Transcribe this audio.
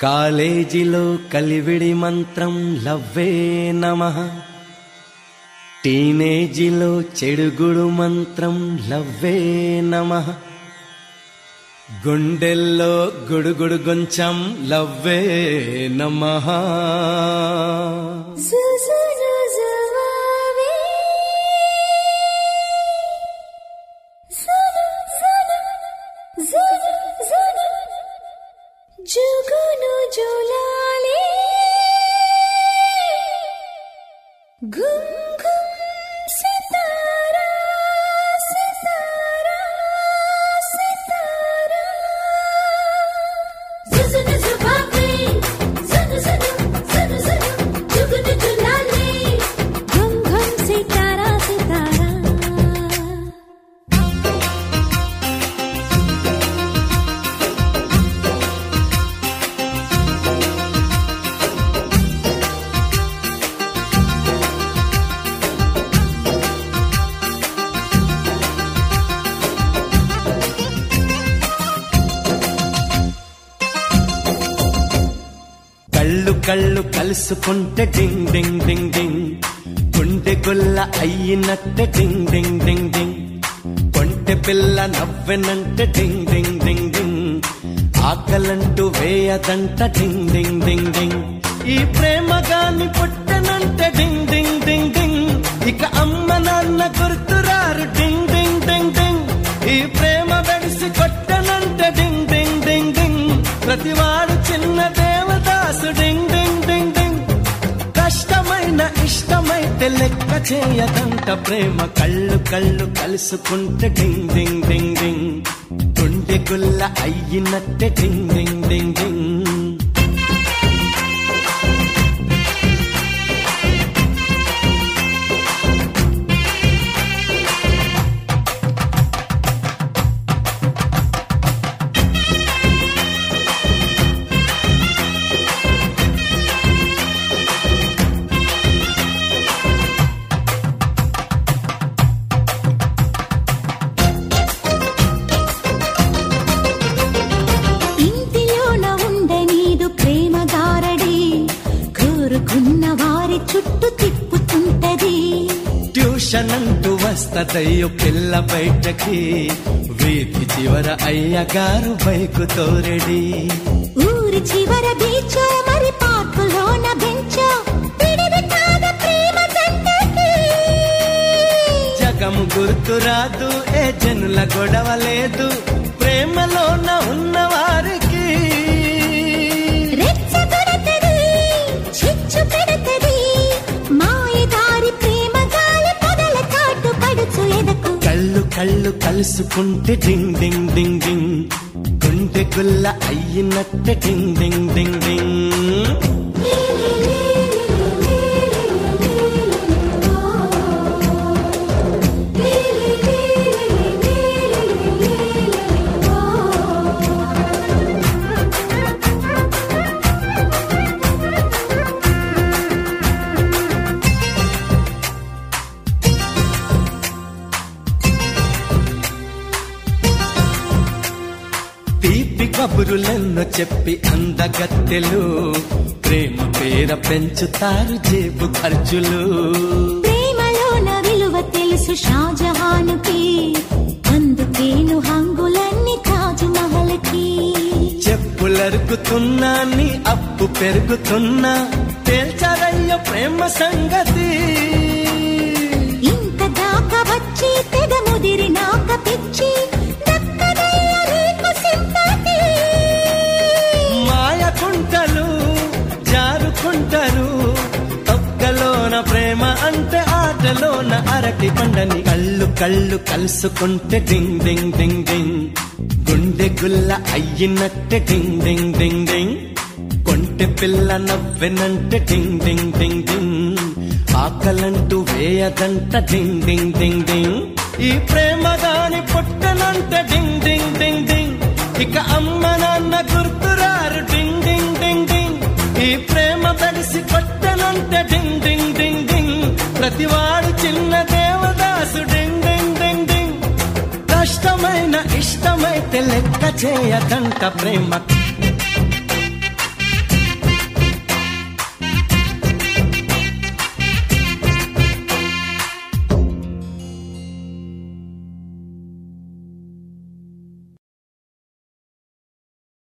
కాలేజీలో కలివిడి మంత్రం లవ్వే నమ టీనేజీలో చెడుగుడు మంత్రం లవ్వే నమ గుండెల్లో గుడుగుడు గొంచం లవ్వే నమ సుసునుజువావే సును సును జును జును జుగును జులాలి గుమ్ గుమ్ సితారా సితారా సితారా సుసును జువావే సును సును సును సును జుగును జులాలి గుమ్ గుమ్ సితారా సితారా కళ్ళు కళ్ళు కలుసుకుంటే డింగ్ డింగ్ డింగ్ డింగ్ గుండె గుల్ల అయ్యినట్టే డింగ్ డింగ్ డింగ్ డింగ్ కొంటె పిల్ల నవ్వెనంటే డింగ్ డింగ్ డింగ్ డింగ్ ఆకలంటూ వేయదంట డింగ్ డింగ్ డింగ్ డింగ్ ఈ ప్రేమ గాని పుట్టనంటే డింగ్ డింగ్ డింగ్ డింగ్ ఇక అమ్మ నాన్న గుర్తురారు డింగ్ డింగ్ డింగ్ డింగ్ ఈ ప్రేమ వెడిసి కొట్టనంటే డింగ్ డింగ్ డింగ్ డింగ్ ప్రతివాడు చిన్న దేవదాసు డింగ్ డింగ్ డింగ్ డింగ్ కష్టమైన ఇష్టమైతే లెక్క చేయదంట ప్రేమ కళ్ళు కళ్ళు కలుసుకుంటే డింగ్ డింగ్ డింగ్ డింగ్ గుండె గుల్ల అయ్యినట్టే డింగ్ డింగ్ డింగ్ డింగ్ ఇంటిలోన ఉండే నీదు ప్రేమ గారడి కోరుకున్న వారి చుట్టూ తిప్పుతుంటది ట్యూషన్ అంటూ వస్తదయ్యో పిల్ల బయటకి వీధి చివర అయ్యగారు బైకు తోరెడి ఊరి చివర బీచో మరి పార్కులోన బెంచో విడిది కాద ప్రేమ జంటకి జగము గుర్తురాదు ఏ జనుల గొడవ లేదు ప్రేమలోన ఉన్నవారికి రెచ్చగొడతది చిచ్చు పెడతది మాయదారి ప్రేమ గాలి పొదల చాటు పడుచు ఎదకు కళ్ళు కళ్ళు కలుసుకుంటే డింగ్ డింగ్ డింగ్ డింగ్ గుండె గుల్ల అయ్యినట్టే డింగ్ డింగ్ డింగ్ డింగ్ తీపి కబురులెన్నో చెప్పి అందగత్తెలు ప్రేమ పేర పెంచుతారు జేబు ఖర్చులు ప్రేమలోన విలువ తెలుసు షాజహానుకి అందుకేను హంగులన్నీ తాజు మహల్కి చెప్పులరుకుతున్నా నీ అప్పు పెరుగుతున్నా తేల్చారయ్య ప్రేమ సంగతి ఇంత దాకా వచ్చి తెగ ముదిరినాక పిచ్చి దక్కదయ్య నీకు సింపతి మాయకుంటలు జారుకుంటారు తొక్కలోన ప్రేమ అంటే ఆటలోన అరటి పండని కళ్ళు కళ్ళు కలుసుకుంటే డింగ్ డింగ్ డింగ్ డింగ్ గుండె గుల్ల అయ్యినట్టే డింగ్ డింగ్ డింగ్ డింగ్ కొంటె పిల్ల నవ్వెనంటే డింగ్ డింగ్ డింగ్ డింగ్ ఆకలంటూ వేయదంట డింగ్ డింగ్ డింగ్ డింగ్ ఈ ప్రేమ గాని పుట్టనంటే డింగ్ డింగ్ డింగ్ డింగ్ ఇక అమ్మ నాన్న గుర్తురారు డింగ్ డింగ్ డింగ్ డింగ్ ఈ ప్రేమ తడిసి కొట్టనంటే డింగ్ డింగ్ డింగ్ డింగ్ ప్రతివాడు చిన్న దేవదాసు డింగ్ డింగ్ డింగ్ డింగ్ కష్టమైన ఇష్టమైతే లెక్క చేయదంట ప్రేమ